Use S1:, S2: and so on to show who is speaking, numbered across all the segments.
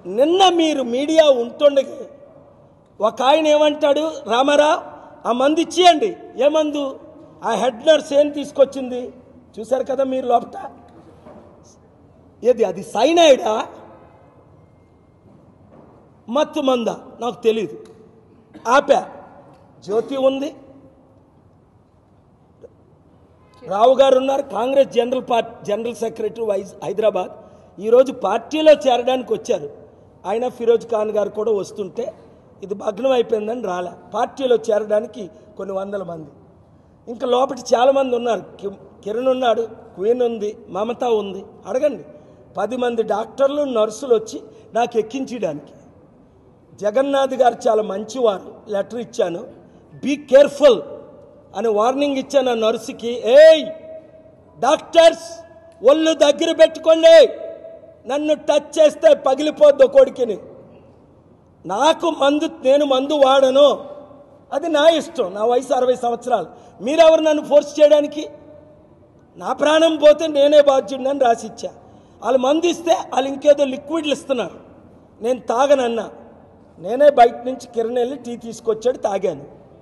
S1: నిన్న మీరు మీడియా ఉంటుండగా ఒక ఆయన ఏమంటాడు రామారావు ఆ మందు ఇచ్చేయండి ఏ మందు ఆ హెడ్ నర్స్ ఏం తీసుకొచ్చింది చూశారు కదా మీరు లోపట ఏది అది సైనైడా మత్తు మంద నాకు తెలీదు ఆపా జ్యోతి ఉంది రావు గారు ఉన్నారు Congress general party general secretary wise Hyderabad ఈరోజు పార్టీలో చేరడానికి వచ్చారు ఆయన ఫిరోజ్ ఖాన్ గారు కూడా వస్తుంటే ఇది భగ్నం అయిపోయిందని రాలే పార్టీలో చేరడానికి కొన్ని వందల మంది ఇంకా లోపల చాలామంది ఉన్నారు కి- కిరణ్ ఉన్నాడు క్వీన్ ఉంది మమత ఉంది అడగండి పది మంది డాక్టర్లు నర్సులు వచ్చి నాకు ఎక్కించడానికి జగన్నాథ్ గారు చాలా మంచివారు లెటర్ ఇచ్చాను బీ కేర్ఫుల్ అని వార్నింగ్ ఇచ్చాను ఆ నర్సుకి ఏయ్ డాక్టర్స్ ఒళ్ళు దగ్గర పెట్టుకోండి నన్ను టచ్ చేస్తే పగిలిపోద్దు కొడుకుని నాకు మందు నేను మందు వాడను అది నా ఇష్టం నా వయసు అరవై సంవత్సరాలు మీరెవరు నన్ను ఫోర్స్ చేయడానికి నా ప్రాణం పోతే నేనే బాధ్యుడిని రాసిచ్చా వాళ్ళు మందు ఇస్తే వాళ్ళు ఇంకేదో లిక్విడ్లు ఇస్తున్నారు నేను తాగనన్నా నేనే బయట నుంచి కిరణ్ వెళ్ళి టీ తీసుకొచ్చాడు తాగాను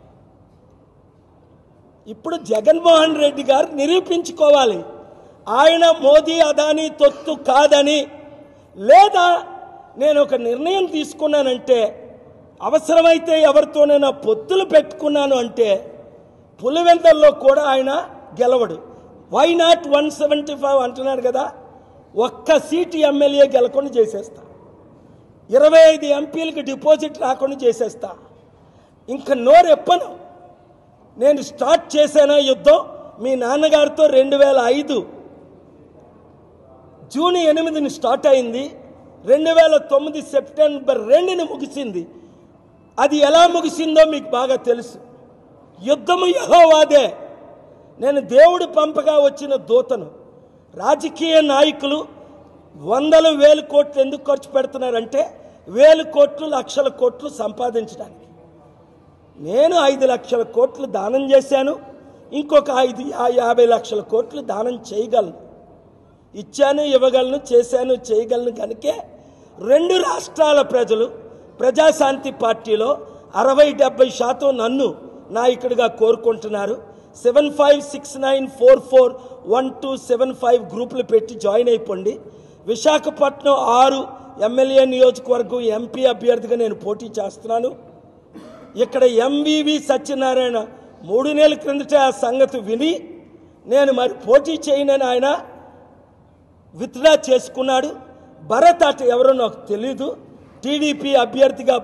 S1: ఇప్పుడు జగన్మోహన్ రెడ్డి గారు నిరూపించుకోవాలి ఆయన మోదీ అదాని తొత్తు కాదని లేదా నేను ఒక నిర్ణయం తీసుకున్నానంటే అవసరమైతే ఎవరితోనైనా పొత్తులు పెట్టుకున్నాను అంటే పులివెందల్లో కూడా ఆయన గెలవడు why not one seventy five అంటున్నాడు కదా ఒక్క సీటు ఎమ్మెల్యే గెలకుండా చేసేస్తా ఇరవై ఐదు ఎంపీలకు డిపాజిట్ రాకుండా చేసేస్తా ఇంకా నోరెప్పను నేను స్టార్ట్ చేశానా యుద్ధం మీ నాన్నగారితో రెండు వేల ఐదు జూన్ ఎనిమిదిని స్టార్ట్ అయింది రెండు వేల తొమ్మిది సెప్టెంబర్ రెండుని ముగిసింది అది ఎలా ముగిసిందో మీకు బాగా తెలుసు యుద్ధము యహోవాదే నేను దేవుడు పంపగా వచ్చిన దూతను రాజకీయ నాయకులు వందల వేల కోట్లు ఎందుకు ఖర్చు పెడుతున్నారంటే వేలు కోట్లు లక్షల కోట్లు సంపాదించడానికి నేను ఐదు లక్షల కోట్లు దానం చేశాను ఇంకొక ఐదు యా- యాభై లక్షల కోట్లు దానం చేయగలను ఇచ్చాను ఇవ్వగలను చేశాను చేయగలను కనుకే రెండు రాష్ట్రాల ప్రజలు ప్రజాశాంతి పార్టీలో అరవై డెబ్బై శాతం నన్ను నాయకుడిగా కోరుకుంటున్నారు seven five six nine four four one two seven five గ్రూపులు పెట్టి జాయిన్ అయిపోండి విశాఖపట్నం ఆరు ఎమ్మెల్యే నియోజకవర్గం ఎంపీ అభ్యర్థిగా నేను పోటీ చేస్తున్నాను ఇక్కడ ఎంవివి సత్యనారాయణ మూడు నెలల క్రిందట ఆ సంగతి విని నేను మరి పోటీ చేయనని ఆయన విత్డ్రా చేసుకున్నాడు భరత్ అట ఎవరో నాకు తెలీదు టీడీపీ అభ్యర్థిగా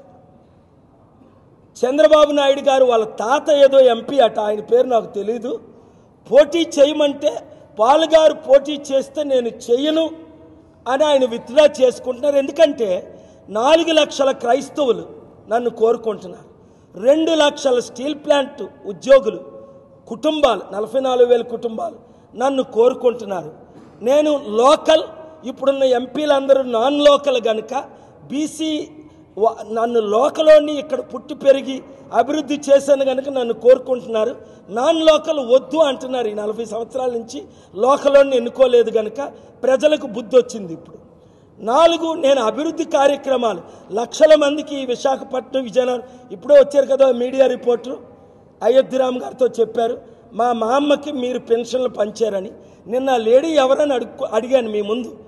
S1: చంద్రబాబు నాయుడు గారు వాళ్ళ తాత ఏదో ఎంపీ అట ఆయన పేరు నాకు తెలీదు పోటీ చేయమంటే పాలుగారు పోటీ చేస్తే నేను చెయ్యను అని ఆయన విత్డ్రా చేసుకుంటున్నారు ఎందుకంటే నాలుగు లక్షల క్రైస్తవులు నన్ను కోరుకుంటున్నారు రెండు లక్షల స్టీల్ ప్లాంట్ ఉద్యోగులు కుటుంబాలు నలభై నాలుగు వేల కుటుంబాలు నన్ను కోరుకుంటున్నారు నేను లోకల్ ఇప్పుడున్న ఎంపీలందరూ నాన్ లోకల్ గనుక బీసీ వ- నన్ను లోకలోని ఇక్కడ పుట్టి పెరిగి అభివృద్ధి చేశాను కనుక నన్ను కోరుకుంటున్నారు నాన్ లోకల్ వద్దు అంటున్నారు ఈ నలభై సంవత్సరాల నుంచి లోకలోని ఎన్నుకోలేదు కనుక ప్రజలకు బుద్ధి వచ్చింది ఇప్పుడు నాలుగు నేను అభివృద్ధి కార్యక్రమాలు లక్షల మందికి ఈ విశాఖపట్నం విజయనగరం ఇప్పుడే వచ్చారు కదా మీడియా రిపోర్టరు అయోధ్యరామ్ గారితో చెప్పారు మా మా అమ్మకి మీరు పెన్షన్లు పంచారని నిన్న ఆ లేడీ ఎవరని అడుగు అడిగాను మీ ముందు